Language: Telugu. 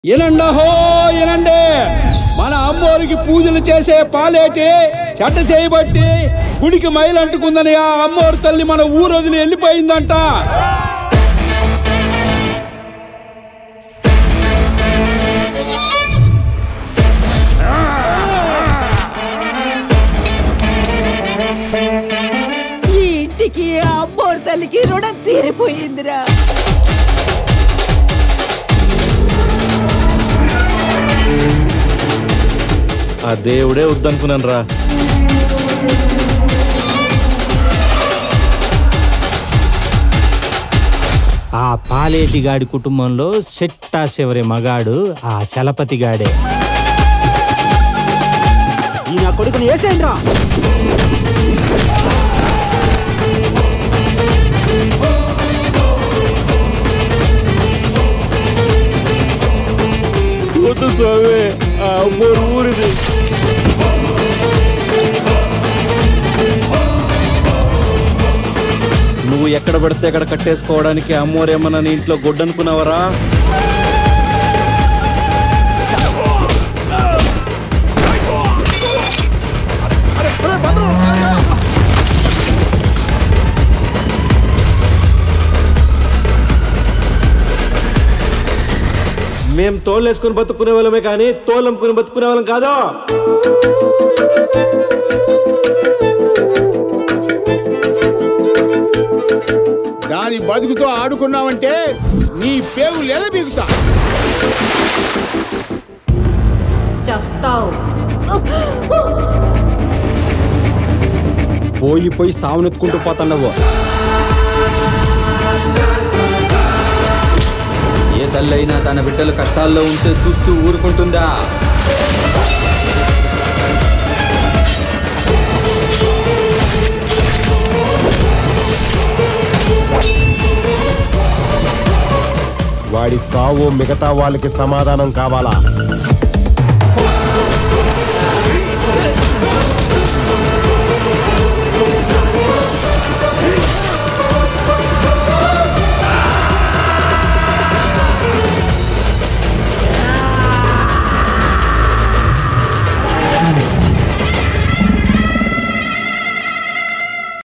ఎనండహో ఎనండి మన అమ్మోరికి పూజలు చేసే పాలేటి చెడ్డ చేయబట్టి గుడికి మైలు అంటుకుందని ఆ అమ్మోరు తల్లి మన ఊరు వదిలి వెళ్ళిపోయిందంట ఈ ఇంటికి ఆ అమ్మోరు తల్లికి రుణం తీరిపోయిందిరా ఆ దేవుడే వద్దనుకున్నాను రా ఆ పాలేటిగాడి కుటుంబంలో చెట్టా చివరి మగాడు ఆ చలపతిగాడే ఈ నా కొడుకుని వేసేయండి రా వద్దు స్వామి ఆ అమ్మోరు ఊరిది నువ్వు ఎక్కడ పడితే అక్కడ కట్టేసుకోవడానికి అమ్మోరేమన్నా నీ ఇంట్లో గొడ్డనుకున్నావరా మేం తోలేసుకుని బతుకునే వాళ్ళమే కానీ తోలమ్ముకుని బతుకునే వాళ్ళం కాదు దాని బతుకుతో ఆడుకున్నావంటే నీ పేగు లేదా బీగుతా చస్తావు పోయి పోయి సావునెత్తుకుంటూ పోతున్నావు ఏ తల్లైనా తన బిడ్డలు కష్టాల్లో ఉంటే చూస్తూ ఊరుకుంటుందా వాడి సావు మిగతా వాళ్ళకి సమాధానం కావాలా